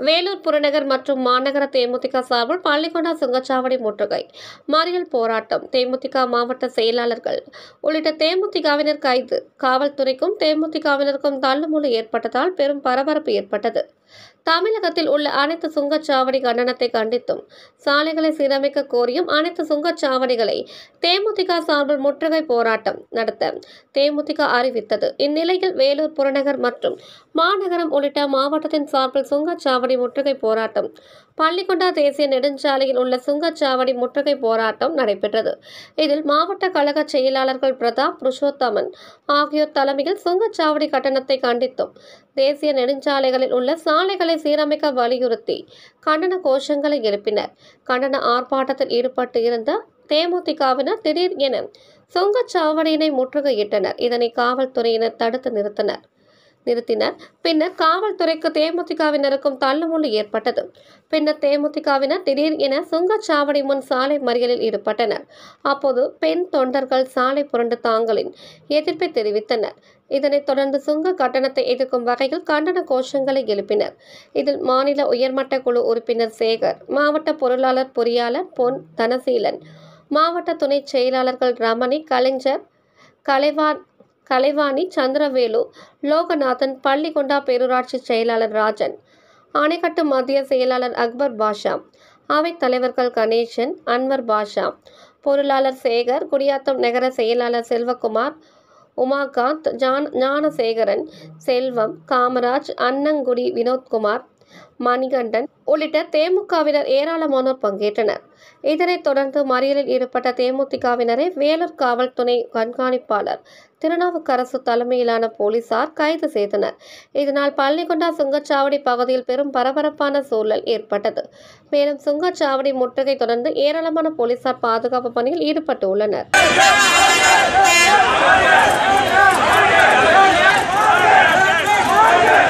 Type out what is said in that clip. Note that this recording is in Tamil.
வேலூர் புறநகர் மற்றும் மாநகர தேமுதிக சார்பில் பள்ளிக்கொண்டா சுங்கச்சாவடி முற்றுகை மறியல் போராட்டம் தேமுதிக மாவட்ட செயலாளர்கள் உள்ளிட்ட தேமுதிகவினர் கைது காவல்துறைக்கும் தேமுதிகவினருக்கும் தள்ளுமுள்ளு ஏற்பட்டதால் பெரும் பரபரப்பு ஏற்பட்டது தமிழகத்தில் உள்ள அனைத்து சுங்கச்சாவடி கண்டனத்தை கண்டித்தும் சாலைகளை சீரமைக்க கோரியும் அனைத்து சுங்கச்சாவடிகளை தேமுதிக சார்பில் முற்றுகை போராட்டம் நடத்த தேமுதிக அறிவித்தது இந்நிலையில் வேலூர் புறநகர் மற்றும் மாநகரம் உள்ளிட்ட மாவட்டத்தின் சார்பில் சுங்கச்சாவடி முற்றுகை போராட்டம் பள்ளிக்கொண்டா தேசிய நெடுஞ்சாலையில் உள்ள சுங்கச்சாவடி முற்றுகை போராட்டம் நடைபெற்றது இதில் மாவட்ட கழக செயலாளர்கள் பிரதாப் புருஷோத்தமன் ஆகியோர் தலைமையில் சுங்கச்சாவடி கட்டணத்தை கண்டித்தும் தேசிய நெடுஞ்சாலைகளில் உள்ள சாலைகளை சீரமைக்க வலியுறுத்தி கண்டன கோஷங்களை எழுப்பினர் கண்டன ஆர்ப்பாட்டத்தில் ஈடுபட்டு இருந்த தேமுதிகவினர் திடீர் என சுங்கச்சாவடியினை முற்றுகையிட்டனர் இதனை காவல்துறையினர் தடுத்து நிறுத்தினர் நிறுத்தினர் பின்னர் காவல்துறைக்கு தேமுதிகவினருக்கும் தள்ளுமுள்ளு ஏற்பட்டது பின்னர் தேமுதிகவினர் திடீர் என சுங்கச்சாவடி முன் சாலை மறியலில் ஈடுபட்டனர் அப்போது பெண் தொண்டர்கள் சாலை புரண்டு தாங்களின் எதிர்ப்பை தெரிவித்தனர் இதனைத் தொடர்ந்து சுங்க கட்டணத்தை எதிர்க்கும் வகையில் கண்டன கோஷங்களை எழுப்பினர் இதில் மாநில உயர்மட்ட குழு உறுப்பினர் சேகர் மாவட்ட பொருளாளர் பொறியாளர் பொன் தனசீலன் மாவட்ட துணை செயலாளர்கள் ரமணி கலைஞர் கலைவான் கலைவாணி சந்திரவேலு லோகநாதன் பள்ளிகொண்டா பேரூராட்சி செயலாளர் ராஜன் அணைக்கட்டு மத்திய செயலாளர் அக்பர் பாஷா அவைத் தலைவர்கள் கணேசன் அன்வர் பாஷா பொருளாளர் சேகர் குடியாத்தம் நகர செயலாளர் செல்வகுமார் உமாகாந்த் ஜான் ஞானசேகரன் செல்வம் காமராஜ் அன்னங்குடி வினோத்குமார் மணிகண்டன் உள்ளிட்ட தேமுகவினர் ஏராளமானோர் பங்கேற்றனர் இதனைத் தொடர்ந்து மறியலில் ஈடுபட்ட தேமுதிகவினரை வேலூர் காவல் துணை கண்காணிப்பாளர் திருநாவுக்கரசு தலைமையிலான போலீசார் கைது செய்தனர் இதனால் பள்ளிகொண்டா சுங்கச்சாவடி பகுதியில் பெரும் பரபரப்பான சூழல் ஏற்பட்டது மேலும் சுங்கச்சாவடி முற்றுகை தொடர்ந்து ஏராளமான போலீசார் பாதுகாப்பு பணியில் ஈடுபட்டு உள்ளனர் Hey!